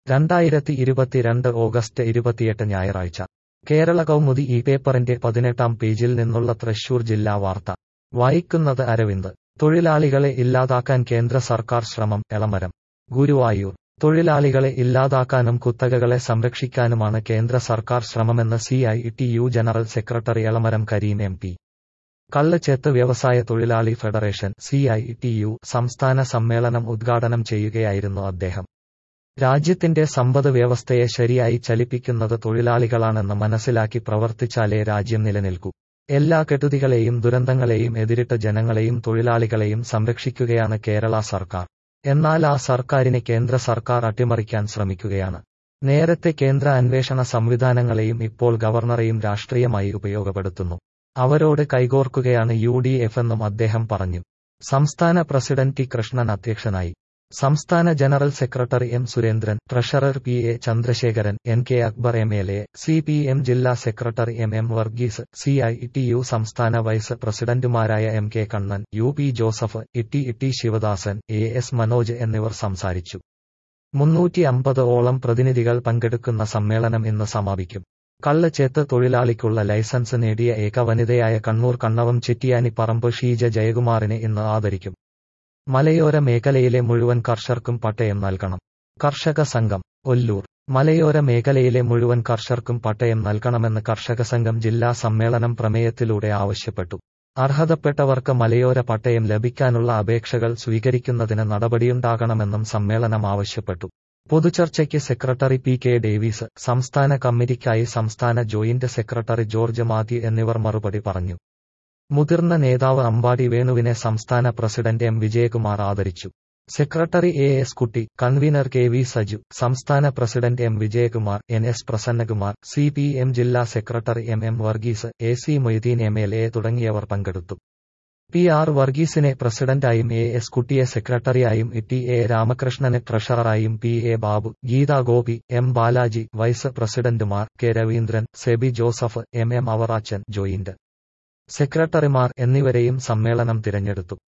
രണ്ടായിരത്തി ഇരുപത്തിരണ്ട് ഓഗസ്റ്റ് ഇരുപത്തിയെട്ട് ഞായറാഴ്ച കേരള കൗമുദി ഈ പേപ്പറിന്റെ പതിനെട്ടാം പേജിൽ നിന്നുള്ള തൃശൂർ ജില്ലാ വാർത്ത വായിക്കുന്നത് അരവിന്ദ് തൊഴിലാളികളെ ഇല്ലാതാക്കാൻ കേന്ദ്ര സർക്കാർ ശ്രമം എളമരം ഗുരുവായൂർ തൊഴിലാളികളെ ഇല്ലാതാക്കാനും കുത്തകകളെ സംരക്ഷിക്കാനുമാണ് കേന്ദ്ര സർക്കാർ ശ്രമമെന്ന് C I T U general secretary Elamaram Kareem M P കള്ളച്ചെത്ത് വ്യവസായ തൊഴിലാളി federation C I T U സംസ്ഥാന സമ്മേളനം ഉദ്ഘാടനം ചെയ്യുകയായിരുന്നു അദ്ദേഹം രാജ്യത്തിന്റെ സമ്പദ് വ്യവസ്ഥയെ ശരിയായി ചലിപ്പിക്കുന്നത് തൊഴിലാളികളാണെന്ന് മനസ്സിലാക്കി പ്രവർത്തിച്ചാലേ രാജ്യം നിലനിൽക്കൂ എല്ലാ കെടുതികളെയും ദുരന്തങ്ങളെയും എതിരിട്ട് ജനങ്ങളെയും തൊഴിലാളികളെയും സംരക്ഷിക്കുകയാണ് കേരള സർക്കാർ എന്നാൽ ആ സർക്കാരിനെ കേന്ദ്ര സർക്കാർ അട്ടിമറിക്കാൻ ശ്രമിക്കുകയാണ് നേരത്തെ കേന്ദ്ര അന്വേഷണ സംവിധാനങ്ങളെയും ഇപ്പോൾ ഗവർണറെയും രാഷ്ട്രീയമായി ഉപയോഗപ്പെടുത്തുന്നു അവരോട് കൈകോർക്കുകയാണ് യു ഡി എഫ് എന്നും അദ്ദേഹം പറഞ്ഞു സംസ്ഥാന പ്രസിഡന്റ് ടി കൃഷ്ണൻ അധ്യക്ഷനായി സംസ്ഥാന general secretary M Surendran treasurer P A Chandrasekharan N K Akbar M L A C P M ജില്ലാ secretary M M Varghese C I T U സംസ്ഥാന വൈസ് പ്രസിഡന്റുമാരായ M K Kannan U P Joseph Itty Itty Sivadasan A S Manoj എന്നിവർ സംസാരിച്ചു മുന്നൂറ്റി അമ്പത് ഓളം പ്രതിനിധികൾ പങ്കെടുക്കുന്ന സമ്മേളനം ഇന്ന് സമാപിക്കും കള്ളച്ചേത്ത് തൊഴിലാളിക്കുള്ള ലൈസൻസ് നേടിയ ഏക വനിതയായ കണ്ണൂർ കണ്ണവം ചെറ്റിയാനി പറമ്പ് ഷീജ ജയകുമാറിനെ ഇന്ന് ആദരിക്കും മലയോര മേഖലയിലെ മുഴുവൻ കർഷകർക്കും പട്ടയം നൽകണം കർഷക സംഘം ഒല്ലൂർ മലയോര മേഖലയിലെ മുഴുവൻ കർഷകർക്കും പട്ടയം നൽകണമെന്ന് കർഷക സംഘം ജില്ലാ സമ്മേളനം പ്രമേയത്തിലൂടെ ആവശ്യപ്പെട്ടു അർഹതപ്പെട്ടവർക്ക് മലയോര പട്ടയം ലഭിക്കാനുള്ള അപേക്ഷകൾ സ്വീകരിക്കുന്നതിന് നടപടിയുണ്ടാകണമെന്നും സമ്മേളനം ആവശ്യപ്പെട്ടു പൊതുചർച്ചയ്ക്ക് സെക്രട്ടറി പി കെ ഡേവീസ് സംസ്ഥാന കമ്മിറ്റിക്കായി സംസ്ഥാന ജോയിന്റ് സെക്രട്ടറി ജോർജ് മാത്യു എന്നിവർ മറുപടി പറഞ്ഞു മുതിർന്ന നേതാവ് അമ്പാടി വേണുവിനെ സംസ്ഥാന പ്രസിഡന്റ് എം വിജയകുമാർ ആദരിച്ചു secretary A S Kutty convener K V Saju സംസ്ഥാന president M Vijayakumar N S Prasannakumar C P M ജില്ലാ secretary M M Varghese A C Moideen M L A തുടങ്ങിയവർ പങ്കെടുത്തു പി ആർ വർഗീസിനെ പ്രസിഡന്റായും എ എസ് കുട്ടിയെ സെക്രട്ടറിയായും ടി എ രാമകൃഷ്ണനെ ട്രഷററായും P A Babu Geetha Gopi M Balaji vice പ്രസിഡന്റുമാർ K Raveendran Seby Joseph M M Avarachan joint സെക്രട്ടറിമാർ എന്നിവരെയും സമ്മേളനം തിരഞ്ഞെടുത്തു